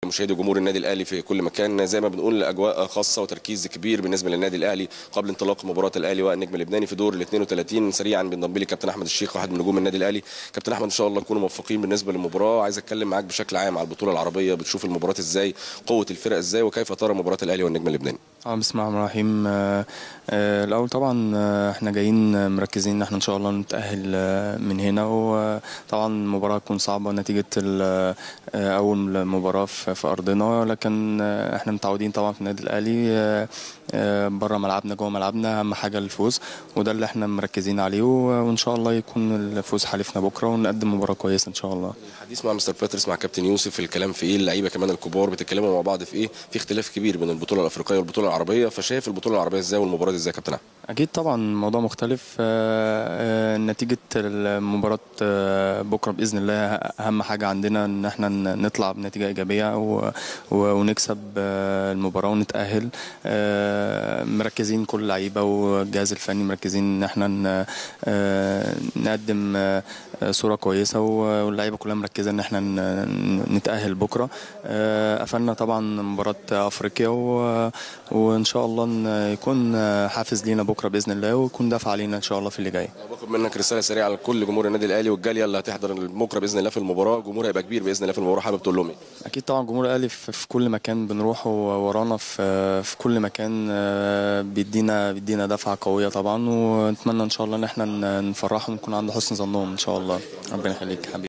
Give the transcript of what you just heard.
مشاهدي وجمهور النادي الاهلي في كل مكان زي ما بنقول اجواء خاصه وتركيز كبير بالنسبه للنادي الاهلي قبل انطلاق مباراه الاهلي والنجم اللبناني في دور ال 32 سريعا بينضم لي كابتن احمد الشيخ واحد من نجوم النادي الاهلي كابتن احمد ان شاء الله نكونوا موفقين بالنسبه للمباراه عايز اتكلم معاك بشكل عام على البطوله العربيه بتشوف المباراه ازاي قوه الفرق ازاي وكيف ترى مباراه الاهلي والنجم اللبناني اه بسم الله الرحمن الرحيم آه، آه، الاول طبعا آه، احنا جايين مركزين ان احنا ان شاء الله نتاهل آه، من هنا وطبعا المباراه هتكون صعبه نتيجه ال- آه، اول مباراه في في ارضنا لكن آه، احنا متعودين طبعا في النادي الاهلي آه، آه، بره ملعبنا جوه ملعبنا اهم حاجه الفوز وده اللي احنا مركزين عليه و- وان شاء الله يكون الفوز حليفنا بكره ونقدم مباراه كويسه ان شاء الله الحديث مع مستر باتريس مع كابتن يوسف الكلام في ايه اللعيبه كمان الكبار بتتكلموا مع بعض في ايه في اختلاف كبير بين البطوله الافريقيه والبطوله العربيه فشايف البطوله العربيه ازاي والمباراه دي ازاي يا كابتن احمد أكيد طبعا الموضوع مختلف آه، آه، نتيجة المباراة آه، بكرة بإذن الله أهم حاجة عندنا إن احنا ن- نطلع بنتيجة إيجابية و- و- ونكسب آه، المباراة ونتأهل آه، مركزين كل اللعيبة والجهاز الفني مركزين إن احنا ن- آه، نقدم آه، صورة كويسة و- واللعيبة كلها مركزة إن احنا ن- نتأهل بكرة آه، قفلنا طبعا مباراة أفريقيا و- وإن شاء الله إن يكون حافز لينا بكرة بإذن الله ويكون دافع علينا إن شاء الله في اللي جاي باخد منك رساله سريعه لكل جمهور النادي الاهلي والجاليه اللي هتحضر بكره باذن الله في المباراه جمهور هيبقى كبير باذن الله في المباراه حابب تقول لهم ايه أكيد طبعا جمهور الأهلي في في كل مكان بنروح ورانا في في كل مكان آه، بيدينا بيدينا دفعة قوية طبعا ونتمنى إن شاء الله إن احنا ن- نفرحهم ونكون عند حسن ظنهم إن شاء الله ربنا يخليك حبيبي